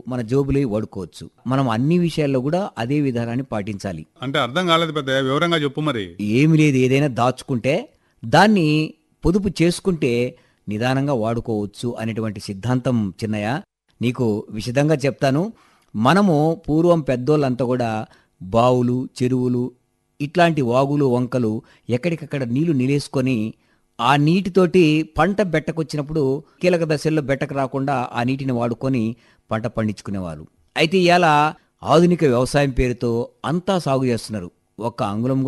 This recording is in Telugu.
మన జోబులో వాడుకోవచ్చు మనం అన్ని విషయాల్లో కూడా అదే విధానాన్ని పాటించాలి అంటే అర్థం కాలేదు పెద్ద వివరంగా చెప్పు మరి ఏమి లేదు ఏదైనా దాచుకుంటే దాన్ని పొదుపు చేసుకుంటే నిదానంగా వాడుకోవచ్చు అనేటువంటి సిద్ధాంతం చిన్నయ్య నీకు విశదంగా చెప్తాను మనము పూర్వం పెద్దోళ్ళంతా కూడా బావులు చెరువులు ఇట్లాంటి వాగులు వంకలు ఎక్కడికక్కడ నీళ్లు నిలేసుకొని ఆ నీటితోటి పంట బెట్టకొచ్చినప్పుడు కీలక దశల్లో బెట్టకు రాకుండా ఆ నీటిని వాడుకొని పంట పండించుకునేవారు అయితే ఇవాళ ఆధునిక వ్యవసాయం పేరుతో అంతా సాగు చేస్తున్నారు ఒక్క అంగుళం కూడా